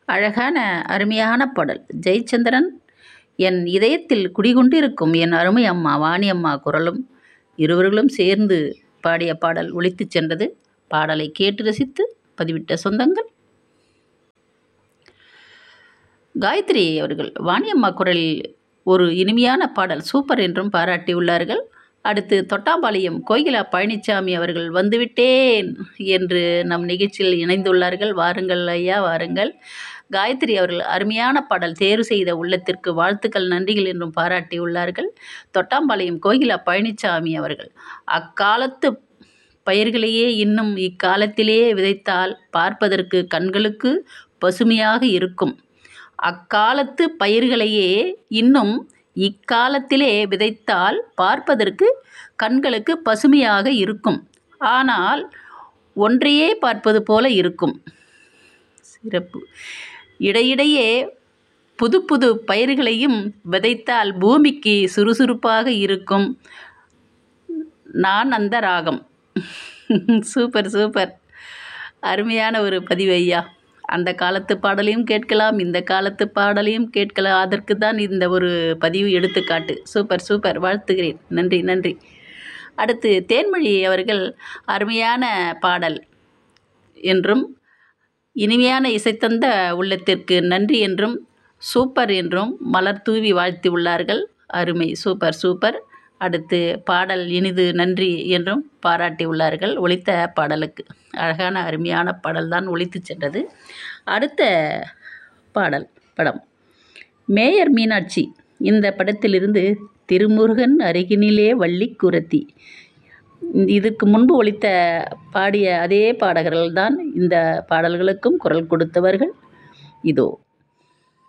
அழகான அருமையான பாடல் ஜெயச்சந்திரன் என் இதயத்தில் குடிகொண்டிருக்கும் என் அருமை அம்மா வாணி அம்மா குரலும் இருவர்களும் சேர்ந்து பாடிய பாடல் ஒலித்துச் சென்றது பாடலை கேட்டு ரசித்து பதிவிட்ட சொந்தங்கள் காயத்ரி அவர்கள் வாணியம்மா குரலில் ஒரு இனிமையான பாடல் சூப்பர் என்றும் பாராட்டியுள்ளார்கள் அடுத்து தொட்டாம்பாளையம் கோகிலா பழனிசாமி அவர்கள் வந்துவிட்டேன் என்று நம் நிகழ்ச்சியில் இணைந்துள்ளார்கள் வாருங்கள் ஐயா வாருங்கள் காயத்ரி அவர்கள் அருமையான பாடல் தேர்வு செய்த உள்ளத்திற்கு வாழ்த்துக்கள் நன்றிகள் என்றும் பாராட்டியுள்ளார்கள் தொட்டாம்பாளையம் கோகிலா பழனிசாமி அவர்கள் அக்காலத்து பயிர்களையே இன்னும் இக்காலத்திலே விதைத்தால் பார்ப்பதற்கு கண்களுக்கு பசுமையாக இருக்கும் அக்காலத்து பயிர்களையே இன்னும் இக்காலத்திலே விதைத்தால் பார்ப்பதற்கு கண்களுக்கு பசுமையாக இருக்கும் ஆனால் ஒன்றையே பார்ப்பது போல இருக்கும் சிறப்பு இடையிடையே புது புது பயிர்களையும் விதைத்தால் பூமிக்கு சுறுசுறுப்பாக இருக்கும் நான் அந்த ராகம் சூப்பர் சூப்பர் அருமையான ஒரு பதிவு ஐயா அந்த காலத்து பாடலையும் கேட்கலாம் இந்த காலத்து பாடலையும் கேட்கலாம் அதற்கு தான் இந்த ஒரு பதிவு எடுத்துக்காட்டு சூப்பர் சூப்பர் வாழ்த்துகிறேன் நன்றி நன்றி அடுத்து தேன்மொழி அவர்கள் அருமையான பாடல் என்றும் இனிமையான இசைத்தந்த உள்ளத்திற்கு நன்றி என்றும் சூப்பர் என்றும் மலர் தூவி வாழ்த்தி உள்ளார்கள் அருமை சூப்பர் சூப்பர் அடுத்து பாடல் இனிது நன்றி என்றும் பாராட்டி உள்ளார்கள் ஒலித்த பாடலுக்கு அழகான அருமையான பாடல் தான் ஒலித்து சென்றது அடுத்த பாடல் படம் மேயர் மீனாட்சி இந்த படத்திலிருந்து திருமுருகன் அருகினிலே வள்ளி குரத்தி இதுக்கு முன்பு ஒலித்த பாடிய அதே பாடகர்கள் தான் இந்த பாடல்களுக்கும் குரல் கொடுத்தவர்கள் இதோ